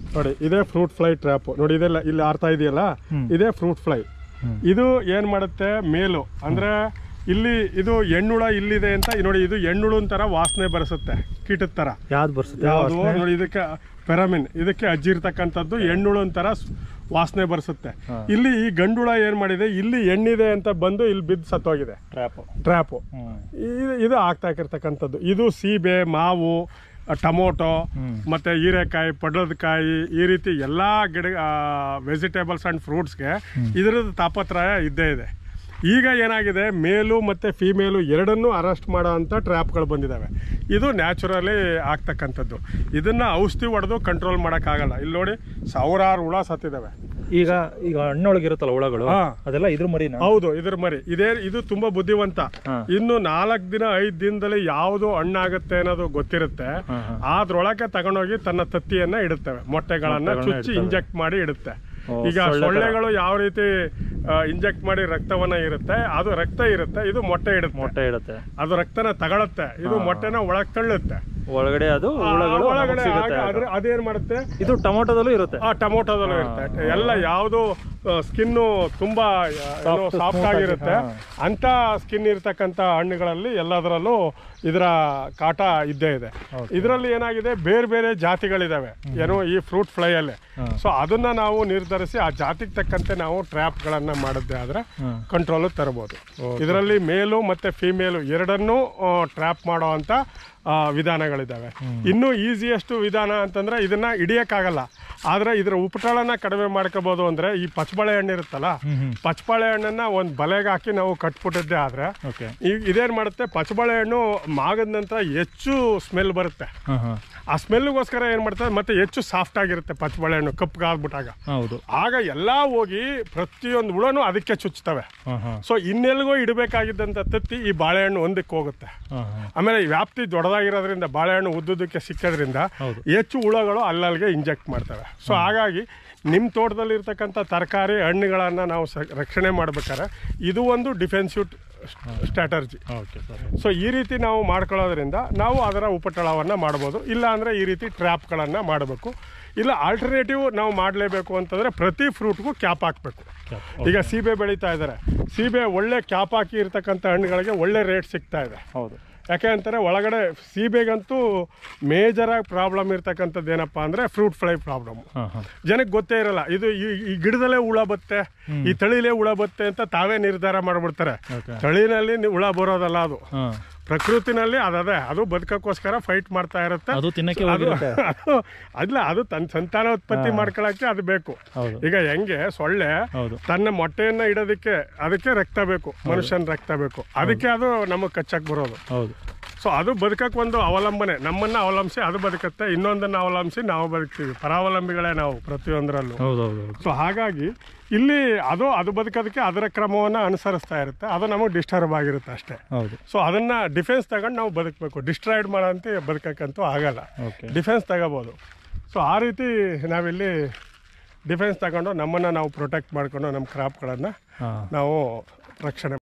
ನೋಡಿ ಇದೇ fruit fly trap ನೋಡಿ ಇದೆಲ್ಲ ಇಲ್ಲಿ ಆರ್ತಾ ಇದೆಯಲ್ಲ ಹ್ಮ್. ಇದೇ ಫ್ರೂಟ್ ಫ್ಲೈ ಹ್ಮ್. ಇದು ಏನ್ ಮಾಡುತ್ತೆ ಮೇಲು ಅಂದ್ರೆ ಇಲ್ಲಿ ಇದು ಹೆಣ್ಣುಳ ಇಲ್ಲಿದೆ ಅಂತ ನೋಡಿ ಇದು ಹೆಣ್ಣುಳು ತರ ವಾಸನೆ ಬರೆಸುತ್ತೆ ಕೀಟದ ತರ ಯಾವ್ದು ಬರ್ಸುತ್ತೆ ಯಾವುದು ವಾಸನೆ? ನೋಡಿ ಇದಕ್ಕೆ ಪೆರಾಮಿನ್ ಇದಕ್ಕೆ ಅಜ್ಜಿರ್ತಕ್ಕಂಥದ್ದು ಹೆಣ್ಣುಳು ಒಂಥರ ಸ್- ವಾಸನೆ ಬರೆಸುತ್ತೆ ಹಾ. ಇಲ್ಲಿ ಈ ಗಂಡುಳ ಏನ್ ಮಾಡಿದೆ ಇಲ್ಲಿ ಹೆಣ್ಣಿದೆ ಅಂತ ಬಂದು ಇಲ್ಲಿ ಬಿದ್ದು ಸತ್ತೋಗಿದೆ ಟ್ರ್ಯಾಪ್ ಟ್ರ್ಯಾಪು ಹ್ಮ್ ಇದು ಇದು ಆಗ್ತಾ ಇರ್ತಕ್ಕಂಥದ್ದು ಇದು ಸೀಬೆ ಮಾವು ಆ, ಟೊಮೊಟೊ ಹ್ಮ್. ಮತ್ತೆ ಹೀರೆಕಾಯಿ ಪಡಲದಕಾಯಿ ಈ ರೀತಿ ಎಲ್ಲ ಗಿಡ ವೆಜಿಟೇಬಲ್ಸ್ ಆ್ಯಂಡ್ ಫ್ರೂಟ್ಸ್ಗೆ ಇದರದ್ದು ತಾಪತ್ರಯ ಇದ್ದೇ ಇದೆ ಈಗ ಏನಾಗಿದೆ ಮೇಲು ಮತ್ತು ಫೀಮೇಲು ಎರಡನ್ನೂ ಅರೆಸ್ಟ್ ಮಾಡೋ ಅಂಥ ಟ್ರ್ಯಾಪ್ಗಳು ಬಂದಿದ್ದಾವೆ ಇದು ನ್ಯಾಚುರಲಿ ಆಗ್ತಕ್ಕಂಥದ್ದು ಇದನ್ನು ಔಷಧಿ ಹೊಡೆದು ಕಂಟ್ರೋಲ್ ಮಾಡೋಕ್ಕಾಗಲ್ಲ ಇಲ್ಲಿ ನೋಡಿ ಸಾವಿರಾರು ಹುಳ ಸತ್ತಿದ್ದಾವೆ ಈಗ ಈಗ ಹಣ್ಣೊಳಗೆ ಇರುತ್ತಲ್ಲ ಹುಳಗಳು ಹಾ. ಅದೆಲ್ಲ ಇದ್ರ ಮರಿನಾ ಹೌದು ಇದ್ರ ಮರಿ ಇದೇ ಇದು ತುಂಬಾ ಬುದ್ಧಿವಂತ ಹಾ. ಇನ್ನು ನಾಲ್ಕು ದಿನ ಐದು ದಿನದಲ್ಲಿ ಯಾವುದು ಹಣ್ಣಾಗುತ್ತೆ ಅನ್ನೋದು ಗೊತ್ತಿರುತ್ತೆ ಹಾ, ಹಾ. ಅದ್ರೊಳಗೆ ತಗೊಂಡೋಗಿ ತನ್ನ ತತ್ತಿಯನ್ನ ಇಡುತ್ತವೆ ಮೊಟ್ಟೆಗಳನ್ನ ಮೊಟ್ಟೆಗಳನ್ನ ಚುಚ್ಚಿ ಇಡ್ತವೆ. ಇಂಜೆಕ್ಟ್ ಮಾಡಿ ಇಡುತ್ತೆ ಓ, ಈಗ ಸೊಳ್ಳೆ ತರ. ಸೊಳ್ಳೆಗಳು ಯಾವ ರೀತಿ ಇಂಜೆಕ್ಟ್ ಮಾಡಿ ರಕ್ತವನ್ನ ಇರುತ್ತೆ ಅದು ರಕ್ತ ಇರುತ್ತೆ ಇದು ಮೊಟ್ಟೆ ಇಡುತ್ತೆ ಮೊಟ್ಟೆ ಇಡುತ್ತೆ ಅದು ರಕ್ತನ ತಗೊಳುತ್ತೆ ಇದು ಮೊಟ್ಟೆನ ಒಳಗ್ ತಳ್ಳುತ್ತೆ ಒಳಗಡೆ ಅದು ಆ, ಹುಳಗಳು ಒಳಗಡೆ ನಮಗ್ ಸಿಗುತ್ತೆ ಆಗ ಅದ್ರ- ಅದೇನ್ ಮಾಡುತ್ತೆ ಇದು ಟೊಮೊಟೊದಲ್ಲೂ ಇರುತ್ತೆ ಆ ಟೊಮೊಟೊದಲ್ಲೂ ಇರುತ್ತೆ ಎಲ್ಲ ಯಾವುದು ಸ್ಕಿನ್ನು ತುಂಬಾ Soft, ಸಾಫ್ಟ್ smooth ಆಗಿ, ಆಗಿರುತ್ತೆ ಹಾ. ಅಂತ ಸ್ಕಿನ್ ಇರ್ತಕ್ಕಂಥ ಹಣ್ಣುಗಳಲ್ಲಿ ಎಲ್ಲದರಲ್ಲೂ ಇದರ ಕಾಟ ಇದ್ದೇ ಇದೆ Okay. ಇದರಲ್ಲಿ ಏನಾಗಿದೆ ಬೇರೆ ಬೇರೆ ಜಾತಿಗಳಿದಾವೆ ಏನು ಈ ಫ್ರೂಟ್ ಫ್ಲೈಯಲ್ಲಿ ಹಾ. ಸೊ ಅದನ್ನ ನಾವು ನಿರ್ಧರಿಸಿ ಆ ಜಾತಿಗೆ ತಕ್ಕಂತೆ ನಾವು ಟ್ರ್ಯಾಪ್ಗಳನ್ನ ಮಾಡಿದ್ದೆ ಆದ್ರೆ ಹಾ. ಕಂಟ್ರೋಲ್ ತರಬಹುದು ಇದರಲ್ಲಿ ಮೇಲು ಮತ್ತೆ ಫಿಮೇಲು ಎರಡನ್ನೂ ಟ್ರ್ಯಾಪ್ ಮಾಡೋ ಅಂತ ಆ, ವಿಧಾನಗಳಿದ್ದಾವೆ ಇನ್ನು ಈಸಿಯೆಸ್ಟ್ ವಿಧಾನ ಅಂತಂದ್ರೆ ಇದನ್ನ ಹಿಡಿಯಕ್ಕಾಗಲ್ಲ ಆದ್ರೆ ಇದರ ಉಪಟಳನ ಕಡಿಮೆ ಮಾಡ್ಕೋಬಹುದು ಅಂದ್ರೆ ಈ ಪಚ್ಚಬಾಳೆ ಹಣ್ಣು ಇರುತ್ತಲ್ಲ ಹ್ಮ್ ಹ್ಮ್ ಪಚ್ಚಬಾಳೆ ಹಣ್ಣನ್ನ ಒಂದು ಬಲೆಗೆ ಹಾಕಿ ನಾವು ಕಟ್ಬಿಟ್ಟಿದ್ದೆ ಆದ್ರೆ ಓಕೆ ಈಗ ಇದೇನ್ ಮಾಡುತ್ತೆ ಪಚ್ಚಬಾಳೆ ಹಣ್ಣು ಮಾಗದ ನಂತರ ಹೆಚ್ಚು ಸ್ಮೆಲ್ ಬರುತ್ತೆ ಹಾಂ ಹಾಂ ಆ ಸ್ಮೆಲ್ಗೋಸ್ಕರ ಏನ್ ಮಾಡ್ತಾರೆ ಮತ್ತೆ ಹೆಚ್ಚು ಸಾಫ್ಟ್ ಆಗಿರುತ್ತೆ ಪಚ್ಚಬಾಳೆ ಹಣ್ಣು ಕಪ್ಪಗಾಗ್ಬಿಟ್ಟಾಗ ಹೌದು ಆಗ ಎಲ್ಲ ಹೋಗಿ ಪ್ರತಿಯೊಂದು ಹುಳನೂ ಅದಕ್ಕೆ ಚುಚ್ತವೆ ಹಾಂ ಹಾಂ ಸೊ ಇನ್ನೆಲ್ಗೋ ಇಡಬೇಕಾಗಿದ್ದಂಥ ತತ್ತಿ ಈ ಬಾಳೆಹಣ್ಣು ಒಂದಕ್ಕೆ ಹೋಗುತ್ತೆ ಹಾಂ ಹಾಂ ಆಮೇಲೆ ಈ ವ್ಯಾಪ್ತಿ ದೊಡ್ಡದಾಗಿರೋದ್ರಿಂದ ಬಾಳೆಹಣ್ಣು ಉದ್ದುದಕ್ಕೆ ಸಿಕ್ಕೋದ್ರಿಂದ ಹೌದು. ಹೆಚ್ಚು ಹುಳಗಳು ಅಲ್ಲಲ್ಲಿಗೆ ಇಂಜೆಕ್ಟ್ ಮಾಡ್ತವೆ ಸೊ ಹಾಗಾಗಿ ನಿಮ್ಮ ತೋಟದಲ್ಲಿ ಇರ್ತಕ್ಕಂಥ ತರಕಾರಿ ಹಣ್ಣುಗಳನ್ನು ನಾವು ಸ- ರಕ್ಷಣೆ ಮಾಡ್ಬೇಕಾದ್ರೆ ಇದು ಒಂದು defensive strategy okay sir so ಈ ರೀತಿ ನಾವು ಮಾಡ್ಕೊಳ್ಳೋದ್ರಿಂದ ನಾವು ಅದರ ಉಪಟಳವನ್ನು ಮಾಡ್ಬೋದು ಇಲ್ಲ ಅಂದರೆ ಈ ರೀತಿ ಟ್ರ್ಯಾಪ್ಗಳನ್ನು ಮಾಡಬೇಕು ಇಲ್ಲ ಆಲ್ಟರ್ನೇಟಿವ್ ನಾವು ಮಾಡಲೇಬೇಕು ಅಂತಂದರೆ ಪ್ರತಿ ಫ್ರೂಟ್ಗೂ ಕ್ಯಾಪ್ ಹಾಕಬೇಕು ಈಗ ಸೀಬೆ ಬೆಳೀತಾ ಇದ್ದಾರೆ ಸೀಬೆ ಒಳ್ಳೆ ಕ್ಯಾಪ್ ಹಾಕಿ ಇರ್ತಕ್ಕಂಥ ಹಣ್ಣುಗಳಿಗೆ ಒಳ್ಳೆ ರೇಟ್ ಸಿಗ್ತಾ ಇದೆ ಹೌದು ಯಾಕೆ ಅಂತಾರೆ ಒಳಗಡೆ ಸೀಬೆಗಂತೂ ಮೇಜರಾಗಿ ಪ್ರಾಬ್ಲಮ್ ಇರ್ತಕ್ಕಂಥದ್ದು ಏನಪ್ಪ ಅಂದರೆ ಫ್ರೂಟ್ ಫ್ಲೈ ಪ್ರಾಬ್ಲಮ್ ಹಾಂ ಹಾಂ ಜನಕ್ಕೆ ಗೊತ್ತೇ ಇರಲ್ಲ ಇದು ಈ ಈ ಗಿಡದಲ್ಲೇ ಹುಳ ಬತ್ತೆ ಈ ತಳಿಲೇ ಹುಳ ಬತ್ತೆ ಅಂತ ತಾವೇ ನಿರ್ಧಾರ ಮಾಡಿಬಿಡ್ತಾರೆ ಓಕೆ ತಳಿನಲ್ಲಿ ನಿ- ಹುಳ ಬರೋದಲ್ಲ ಅದು ಹಾಂ ಪ್ರಕೃತಿನಲ್ಲಿ ಅದದೇ ಅದು ಬದುಕಕ್ಕೋಸ್ಕರ ಫೈಟ್ ಮಾಡ್ತಾ ಇರುತ್ತೆ ಅದು ತಿನ್ನಕ್ಕೆ ಅದು ಹೋಗಿರುತ್ತೆ ಅದು ಅಲ್ಲ ಅದು ತನ್ನ ಸಂತಾನೋತ್ಪತ್ತಿ ಮಾಡ್ಕೊಳಕ್ಕೆ ಅದು ಬೇಕು ಹೌದು ಈಗ ಹೆಂಗೆ ಸೊಳ್ಳೆ ಹೌದು ತನ್ನ ಮೊಟ್ಟೆಯನ್ನ ಇಡೋದಕ್ಕೆ ಅದಕ್ಕೆ ರಕ್ತ ಬೇಕು ಮನುಷ್ಯನ ರಕ್ತ ಬೇಕು ಅದಕ್ಕೆ ಅದು ನಮಗೆ ಕಚ್ಚಕ್ ಬರೋದು ಹೌದು ಸೊ ಅದು ಬದುಕಕ್ಕೆ ಒಂದು ಅವಲಂಬನೆ ನಮ್ಮನ್ನ ಅವಲಂಬಿಸಿ ಅದು ಬದುಕುತ್ತೆ ಇನ್ನೊಂದನ್ನ ಅವಲಂಬಿಸಿ ನಾವು ಬದುಕ್ತೀವಿ ಪರಾವಲಂಬಿಗಳೇ ನಾವು ಪ್ರತಿಯೊಂದರಲ್ಲೂ ಹೌದು ಹೌದು ಹೌದು ಸೊ ಹಾಗಾಗಿ ಇಲ್ಲಿ ಅದು ಅದು ಬದುಕೋದಕ್ಕೆ ಅದರ ಕ್ರಮವನ್ನು ಅನುಸರಿಸ್ತಾ ಇರುತ್ತೆ ಅದು ನಮಗೆ ಡಿಸ್ಟರ್ಬ್ ಆಗಿರುತ್ತೆ ಅಷ್ಟೇ ಹೌದು ಸೊ ಅದನ್ನ ಡಿಫೆನ್ಸ್ ತಗೊಂಡು ನಾವು ಬದುಕಬೇಕು ಡಿಸ್ಟ್ರಾಯ್ಡ್ ಮಾಡೋಂತ ಬದುಕಕ್ಕಂತೂ ಆಗಲ್ಲ ಓಕೆ ಡಿಫೆನ್ಸ್ ತಗೋಬೋದು ಸೊ ಆ ರೀತಿ ನಾವಿಲ್ಲಿ ಡಿಫೆನ್ಸ್ ತಗೊಂಡು ನಮ್ಮನ್ನು ನಾವು ಪ್ರೊಟೆಕ್ಟ್ ಮಾಡ್ಕೊಂಡು ನಮ್ಮ ಕ್ರಾಪ್ಗಳನ್ನು ಹಾಂ ನಾವು ರಕ್ಷಣೆ